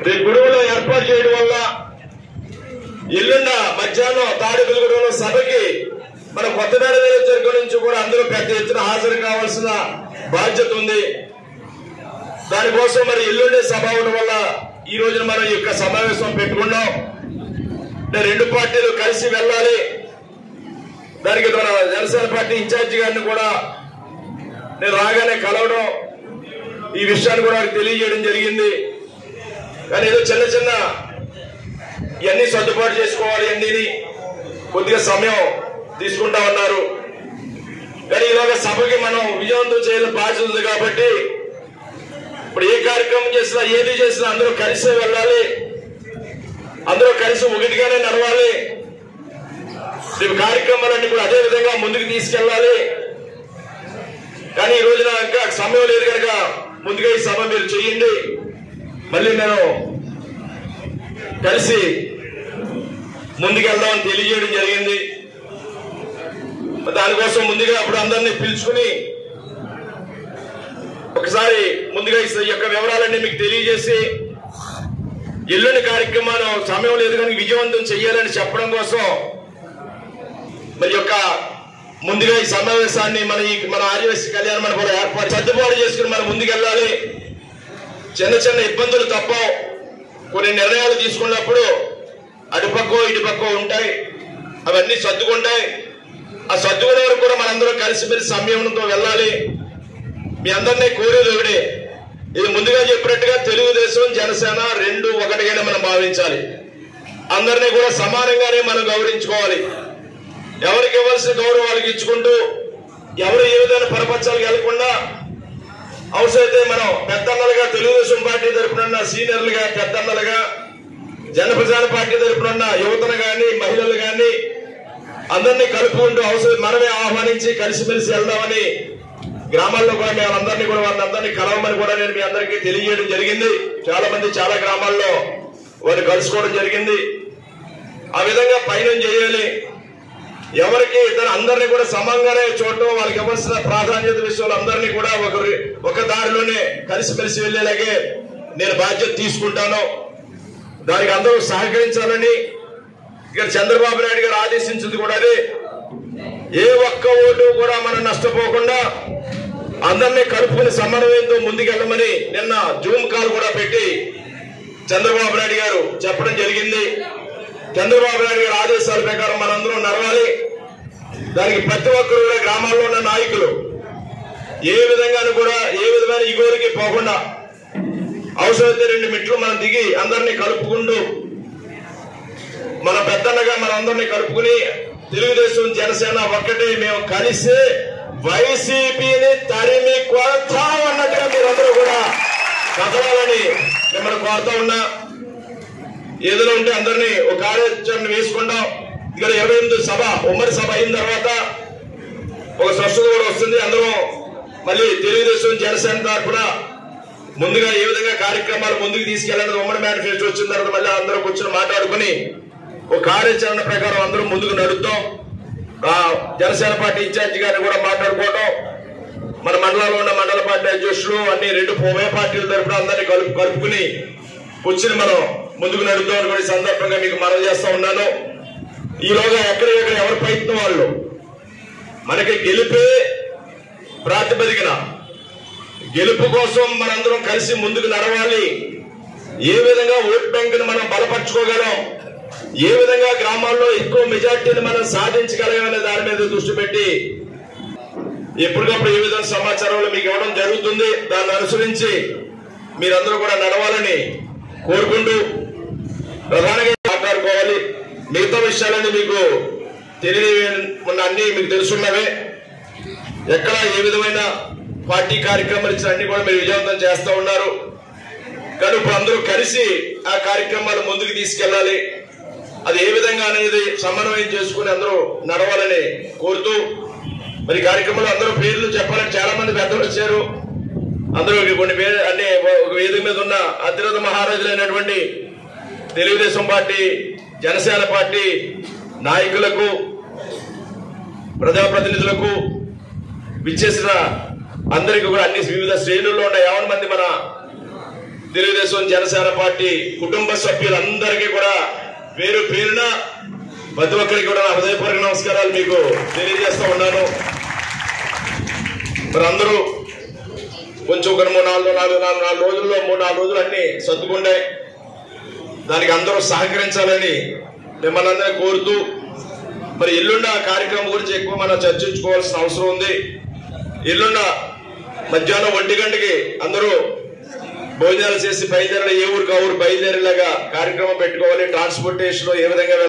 రేపు గురువులో ఏర్పాటు చేయడం వల్ల ఎల్లుండ మధ్యాహ్నం తాడిపిల్గూడెంలో సభకి మన కొత్తపేట నియోజకవర్గం నుంచి కూడా అందరూ పెద్ద ఎత్తున హాజరు కావాల్సిన బాధ్యత ఉంది దానికోసం మరి ఎల్లుండే సభ అవడం వల్ల ఈ రోజున మనం ఈ యొక్క సమావేశం పెట్టుకున్నాం అంటే రెండు పార్టీలు కలిసి వెళ్ళాలి దానికి మన జనసేన పార్టీ ఇన్ఛార్జి గారిని కూడా నేను రాగానే కలవడం ఈ విషయాన్ని కూడా వారికి తెలియజేయడం జరిగింది కానీ ఏదో చిన్న చిన్న ఇవన్నీ సర్దుబాటు చేసుకోవాలి అన్నీని కొద్దిగా సమయం తీసుకుంటా ఉన్నారు కానీ ఇలాగ సభకి మనం విజయవంతం చేయాలని బాధ్యత ఉంది కాబట్టి ఇప్పుడు ఏ కార్యక్రమం చేసినా ఏది చేసినా అందరూ కలిసే వెళ్ళాలి అందరూ కలిసి ఒకటిగానే నడవాలి రేపు కార్యక్రమాలన్నీ కూడా అదే విధంగా ముందుకు తీసుకెళ్ళాలి కానీ ఈ రోజున ఇంకా సమయం లేదు కనుక ముందుగా ఈ సభ మీరు చేయండి మళ్ళీ నేను కలిసి ముందుకెళ్దామని తెలియజేయడం జరిగింది దానికోసం ముందుగా అప్పుడు అందరినీ పిలుచుకుని ఒకసారి ముందుగా ఈ యొక్క వివరాలన్నీ మీకు తెలియజేసి ఎల్లుండి కార్యక్రమాలు సమయం లేదు కానీ విజయవంతం చేయాలని చెప్పడం కోసం మరి యొక్క ముందుగా ఈ సమావేశాన్ని మన ఈ మన ఆదివాసీ కళ్యాణ మండపంలో ఏర్పాటు సర్దుబాటు చేసుకుని మనం ముందుకెళ్ళాలి చిన్న చిన్న ఇబ్బందులు తప్ప కొన్ని నిర్ణయాలు తీసుకున్నప్పుడు అటుపక్కో ఇటుపక్కో ఉంటాయి అవన్నీ సర్దుకుంటాయి ఆ సర్దుకునే వరకు కూడా మనందరం కలిసిమెలిసి సంయమనంతో వెళ్ళాలి మీ అందరినీ కోరేది ఒకటే ఇది ముందుగా చెప్పినట్టుగా తెలుగుదేశం జనసేన రెండు ఒకటిగానే మనం భావించాలి అందరినీ కూడా సమానంగానే మనం గౌరవించుకోవాలి ఎవరికి ఇవ్వాల్సిన గౌరవం వాళ్ళకి ఇచ్చుకుంటూ ఎవరు ఏ విధమైన పరపక్షాలకు వెళ్లకుండా అవసరమైతే మనం పెద్దన్నలుగా తెలుగుదేశం పార్టీ తరపున సీనియర్లుగా పెద్దన్నలుగా జనప్రజాన పార్టీ తరపున యువతను గాని మహిళలు గాని అందరినీ కలుపుకుంటూ అవసరం మనమే ఆహ్వానించి కలిసిమెలిసి వెళ్దామని గ్రామాల్లో కూడా మేము అందరినీ కూడా వారిని అందరినీ కలవమని కూడా నేను మీ అందరికీ తెలియజేయడం జరిగింది చాలా మంది చాలా గ్రామాల్లో వారిని కలుసుకోవడం జరిగింది ఆ విధంగా పయనం చేయాలి ఎవరికి ఇతను అందరినీ కూడా సమంగానే చూడటం వాళ్ళకి ఇవ్వాల్సిన ప్రాధాన్యత విషయంలో అందరినీ కూడా ఒకరి ఒక దారిలోనే కలిసిమెలిసి వెళ్ళేలాగే నేను బాధ్యత తీసుకుంటాను దానికి అందరూ సహకరించాలని ఇక్కడ చంద్రబాబు నాయుడు గారు ఆదేశించింది కూడా అదే ఏ ఒక్క ఓటు కూడా మనం నష్టపోకుండా అందరినీ కలుపుకుని సమన్వయంతో ముందుకెళ్ళమని నిన్న జూమ్ కాల్ కూడా పెట్టి చంద్రబాబు నాయుడు గారు చెప్పడం జరిగింది చంద్రబాబు నాయుడు గారి ఆదేశాల ప్రకారం మనందరం నడవాలి దానికి ప్రతి ఒక్కరు కూడా గ్రామాల్లో ఉన్న నాయకులు ఏ విధంగానూ కూడా ఏ విధమైన ఇగోరికి పోకుండా అవసరమైతే రెండు మెట్లు మనం దిగి అందరినీ కలుపుకుంటూ మన పెద్దన్నగా మన అందరినీ కలుపుకుని తెలుగుదేశం జనసేన ఒక్కటే మేము కలిసి వైసీపీని తరిమి కొడతాం అన్నట్టుగా మీరందరూ కూడా కదలాలని మిమ్మల్ని కోరుతా ఉన్నా ఏదైనా ఉంటే అందరినీ ఒక కార్యాచరణ వేసుకుంటాం ఇక్కడ ఇరవై ఎనిమిది సభ ఉమ్మడి సభ అయిన తర్వాత ఒక స్పష్టత కూడా వస్తుంది అందరం మళ్ళీ తెలుగుదేశం జనసేన తరఫున ముందుగా ఏ విధంగా కార్యక్రమాలు ముందుకు తీసుకెళ్ళాలని ఉమ్మడి మేనిఫెస్టో వచ్చిన తర్వాత మళ్ళీ అందరూ కూర్చొని మాట్లాడుకుని ఒక కార్యాచరణ ప్రకారం అందరం ముందుకు నడుద్దాం ఆ జనసేన పార్టీ ఇన్ఛార్జి గారిని కూడా మాట్లాడుకోవటం మన మండలంలో ఉన్న మండల పార్టీ అధ్యక్షులు అన్ని రెండు ఉభయ పార్టీల తరఫున అందరినీ కలుపు కలుపుకుని కూర్చుని మనం ముందుకు నడుద్దామని కూడా ఈ సందర్భంగా మీకు మనవి చేస్తా ఉన్నాను ఈలోగా ఎక్కడెక్కడ ఎవరి ప్రయత్నం వాళ్ళు మనకి గెలిపే ప్రాతిపదికన గెలుపు కోసం మనందరం కలిసి ముందుకు నడవాలి ఏ విధంగా ఓట్ బ్యాంకును మనం బలపరచుకోగలం ఏ విధంగా గ్రామాల్లో ఎక్కువ మెజార్టీని మనం సాధించగలమనే దాని మీద దృష్టి పెట్టి ఎప్పటికప్పుడు ఏ విధంగా సమాచారంలో మీకు ఇవ్వడం జరుగుతుంది దాన్ని అనుసరించి మీరందరూ కూడా నడవాలని కోరుకుంటూ ప్రధానంగా మాట్లాడుకోవాలి మిగతా విషయాలన్నీ మీకు తెలియని ఉన్న అన్ని మీకు తెలుసున్నవే ఎక్కడ ఏ విధమైన పార్టీ కార్యక్రమాలు ఇచ్చిన అన్ని కూడా మీరు విజయవంతం చేస్తూ ఉన్నారు కానీ ఇప్పుడు అందరూ కలిసి ఆ కార్యక్రమాలు ముందుకు తీసుకెళ్ళాలి అది ఏ విధంగా అనేది సమన్వయం చేసుకుని అందరూ నడవాలని కోరుతూ మరి ఈ కార్యక్రమంలో అందరూ పేర్లు చెప్పాలని చాలా మంది పెద్దలు వచ్చారు అందరూ కొన్ని పేరు అన్ని ఒక వేదిక మీద ఉన్న అతిరథ మహారాజులైనటువంటి తెలుగుదేశం పార్టీ జనసేన పార్టీ నాయకులకు ప్రజాప్రతినిధులకు విచ్చేసిన అందరికీ కూడా అన్ని వివిధ శ్రేణుల్లో ఉన్న యావన్ మంది మన తెలుగుదేశం జనసేన పార్టీ కుటుంబ సభ్యులందరికీ కూడా పేరు పేరున ప్రతి ఒక్కరికి కూడా నా హృదయపూర్వక నమస్కారాలు మీకు తెలియజేస్తా ఉన్నాను మరి అందరూ కొంచెం ఒక మూడు నాలుగు నాలుగు నాలుగు నాలుగు రోజుల్లో మూడు నాలుగు రోజులు అన్ని సర్దుకుంటాయి దానికి అందరూ సహకరించాలని మిమ్మల్ని అందరినీ కోరుతూ మరి ఎల్లుండ కార్యక్రమం గురించి ఎక్కువ మనం చర్చించుకోవాల్సిన అవసరం ఉంది ఎల్లుండ మధ్యాహ్నం ఒంటి గంటకి అందరూ భోజనాలు చేసి బయలుదేరే ఏ ఊరికి ఆ ఊరు బయలుదేరేలాగా కార్యక్రమం పెట్టుకోవాలి ట్రాన్స్పోర్టేషన్ ఏ విధంగా